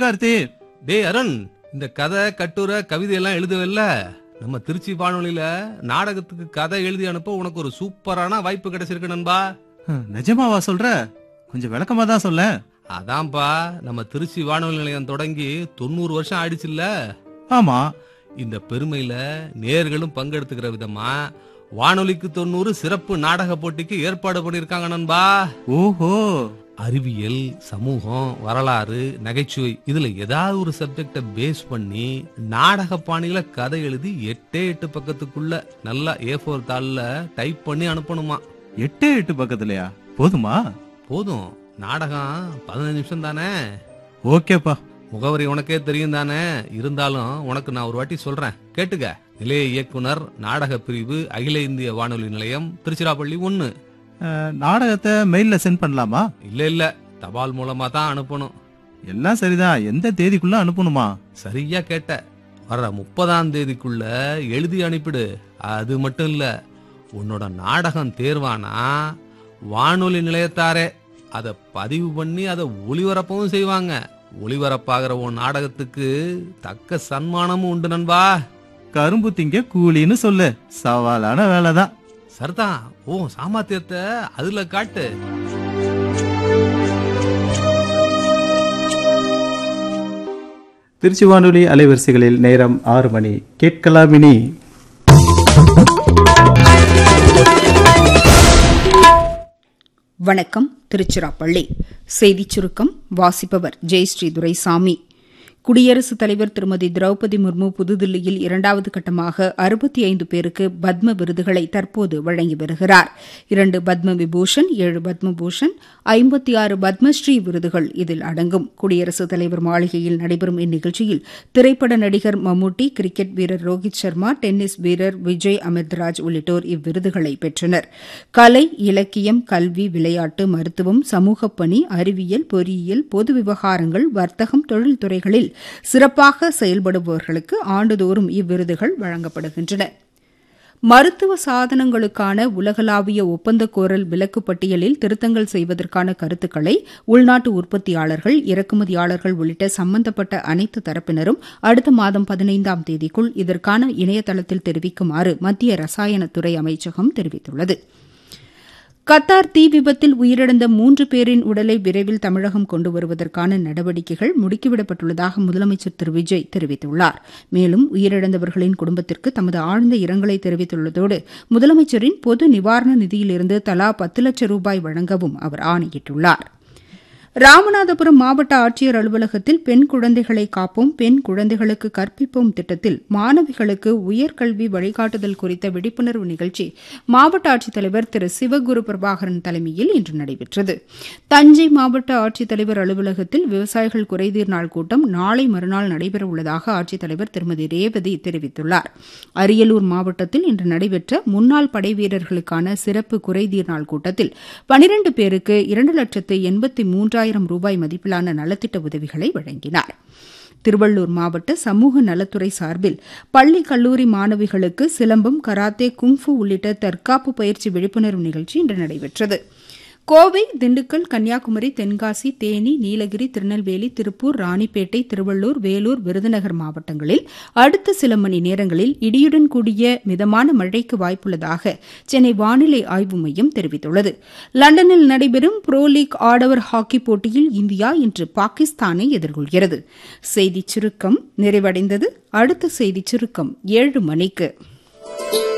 கார்த்தி டேய் அருண் இந்த கதை கட்டுரை கவிதை எல்லாம் எழுதுவல்ல நம்ம திருச்சி வானொலியில நாடகத்துக்கு கதை எழுதி அனுப்ப உனக்கு ஒரு சூப்பரான வாய்ப்பு கிடைச்சிருக்கு நண்பா ஹம், நிஜமாவா சொல்ற கொஞ்சம் விளக்கமா தான் சொல்ல அதான்பா நம்ம திருச்சி வானொலி நிலையம் தொடங்கி தொண்ணூறு வருஷம் ஆயிடுச்சுல்ல ஆமா இந்த பெருமையில நேர்களும் பங்கெடுத்துக்கிற விதமா வானொலிக்கு தொண்ணூறு சிறப்பு நாடக போட்டிக்கு ஏற்பாடு பண்ணிருக்காங்க நண்பா ஓஹோ அறிவியல் சமூகம் வரலாறு நகைச்சுவை இதுல ஏதாவது ஒரு சப்ஜெக்ட பேஸ் பண்ணி நாடக பாணியில கதை எழுதி எட்டே எட்டு பக்கத்துக்குள்ள நல்லா ஏ ஃபோர் தாள்ல டைப் பண்ணி அனுப்பணுமா எட்டே எட்டு பக்கத்துலயா போதுமா போதும் நாடகம் பதினஞ்சு நிமிஷம் தானே ஓகேப்பா முகவரி உனக்கே தெரியும் தானே இருந்தாலும் உனக்கு நான் ஒரு வாட்டி சொல்றேன் கேட்டுக்க நிலைய இயக்குனர் நாடக பிரிவு அகில இந்திய வானொலி நிலையம் திருச்சிராப்பள்ளி ஒன்னு அஹ், நாடகத்தை மெயில்ல சென்ட் பண்ணலாமா இல்ல இல்ல தபால் மூலமா தான் அனுப்பணும் எல்லாம் சரிதான் எந்த தேதிக்குள்ள அனுப்பணுமா சரியா கேட்ட வர்ற முப்பதாம் தேதிக்குள்ள எழுதி அனுப்பிடு அது மட்டும் இல்ல உன்னோட நாடகம் தேர்வானா வானொலி நிலையத்தாரே அதை பதிவு பண்ணி அதை ஒளிபரப்பவும் செய்வாங்க ஒளிபரப்பாகிற உன் நாடகத்துக்கு தக்க சன்மானமும் உண்டு நண்பா கரும்பு திங்க கூலின்னு சொல்லு சவாலான வேலைதான் சரிதான் ஓ சாமர்த்தியத்தை அதுல காட்டு திருச்சி வானொலி அலைவரிசைகளில் நேரம் ஆறு மணி கேட்கலாமினி வணக்கம் திருச்சிராப்பள்ளி செய்திச் சுருக்கம் வாசிப்பவர் ஜெயஸ்ரீ துரைசாமி குடியரசுத் தலைவர் திருமதி திரௌபதி முர்மு புதுதில்லியில் இரண்டாவது கட்டமாக அறுபத்தி ஐந்து பேருக்கு பத்ம விருதுகளை தற்போது வழங்கி வருகிறார் இரண்டு பத்ம விபூஷன் ஏழு பத்ம பூஷன் ஐம்பத்தி ஆறு பத்மஸ்ரீ விருதுகள் இதில் அடங்கும் குடியரசுத் தலைவர் மாளிகையில் நடைபெறும் இந்நிகழ்ச்சியில் திரைப்பட நடிகர் மம்முட்டி கிரிக்கெட் வீரர் ரோஹித் சர்மா டென்னிஸ் வீரர் விஜய் அமிர்தராஜ் உள்ளிட்டோர் இவ்விருதுகளை பெற்றனர் கலை இலக்கியம் கல்வி விளையாட்டு மருத்துவம் சமூகப் பணி அறிவியல் பொறியியல் பொது விவகாரங்கள் வர்த்தகம் தொழில்துறைகளில் சிறப்பாக செயல்படுபவர்களுக்கு ஆண்டுதோறும் இவ்விருதுகள் வழங்கப்படுகின்றன மருத்துவ சாதனங்களுக்கான உலகளாவிய ஒப்பந்த கோரல் விலக்கு பட்டியலில் திருத்தங்கள் செய்வதற்கான கருத்துக்களை உள்நாட்டு உற்பத்தியாளர்கள் இறக்குமதியாளர்கள் உள்ளிட்ட சம்பந்தப்பட்ட அனைத்து தரப்பினரும் அடுத்த மாதம் பதினைந்தாம் தேதிக்குள் இதற்கான இணையதளத்தில் தெரிவிக்குமாறு மத்திய ரசாயனத்துறை அமைச்சகம் தெரிவித்துள்ளது கத்தார் தீ விபத்தில் உயிரிழந்த மூன்று பேரின் உடலை விரைவில் தமிழகம் கொண்டு வருவதற்கான நடவடிக்கைகள் முடுக்கிவிடப்பட்டுள்ளதாக முதலமைச்சர் திரு விஜய் தெரிவித்துள்ளார் மேலும் உயிரிழந்தவர்களின் குடும்பத்திற்கு தமது ஆழ்ந்த இரங்கலை தெரிவித்துள்ளதோடு முதலமைச்சரின் பொது நிவாரண நிதியிலிருந்து தலா பத்து லட்சம் ரூபாய் வழங்கவும் அவர் ஆணையிட்டுள்ளார் ராமநாதபுரம் மாவட்ட ஆட்சியர் அலுவலகத்தில் பெண் குழந்தைகளை காப்போம் பெண் குழந்தைகளுக்கு கற்பிப்போம் திட்டத்தில் மாணவிகளுக்கு உயர்கல்வி வழிகாட்டுதல் குறித்த விழிப்புணர்வு நிகழ்ச்சி மாவட்ட ஆட்சித்தலைவர் திரு சிவகுரு பிரபாகரன் தலைமையில் இன்று நடைபெற்றது தஞ்சை மாவட்ட ஆட்சித்தலைவர் அலுவலகத்தில் விவசாயிகள் குறைதீர் நாள் கூட்டம் நாளை மறுநாள் நடைபெறவுள்ளதாக ஆட்சித்தலைவர் திருமதி ரேவதி தெரிவித்துள்ளார் அரியலூர் மாவட்டத்தில் இன்று நடைபெற்ற முன்னாள் படை வீரர்களுக்கான சிறப்பு குறைதீர் நாள் கூட்டத்தில் பனிரண்டு பேருக்கு இரண்டு லட்சத்து எண்பத்தி மூன்றாயிரம் ரூபாய் மதிப்பிலான நலத்திட்ட உதவிகளை வழங்கினார் திருவள்ளூர் மாவட்ட சமூக நலத்துறை சார்பில் பள்ளி கல்லூரி மாணவிகளுக்கு சிலம்பம் கராத்தே குங்ஃபு உள்ளிட்ட தற்காப்பு பயிற்சி விழிப்புணர்வு நிகழ்ச்சி இன்று நடைபெற்றது கோவை திண்டுக்கல் கன்னியாகுமரி தென்காசி தேனி நீலகிரி திருநெல்வேலி திருப்பூர் ராணிப்பேட்டை திருவள்ளூர் வேலூர் விருதுநகர் மாவட்டங்களில் அடுத்த சில மணி நேரங்களில் இடியுடன் கூடிய மிதமான மழைக்கு வாய்ப்புள்ளதாக சென்னை வானிலை ஆய்வு மையம் தெரிவித்துள்ளது லண்டனில் நடைபெறும் புரோ லீக் ஆடவர் ஹாக்கி போட்டியில் இந்தியா இன்று பாகிஸ்தானை எதிர்கொள்கிறது செய்திச் சுருக்கம் நிறைவடைந்தது அடுத்த செய்திச் சுருக்கம் ஏழு மணிக்கு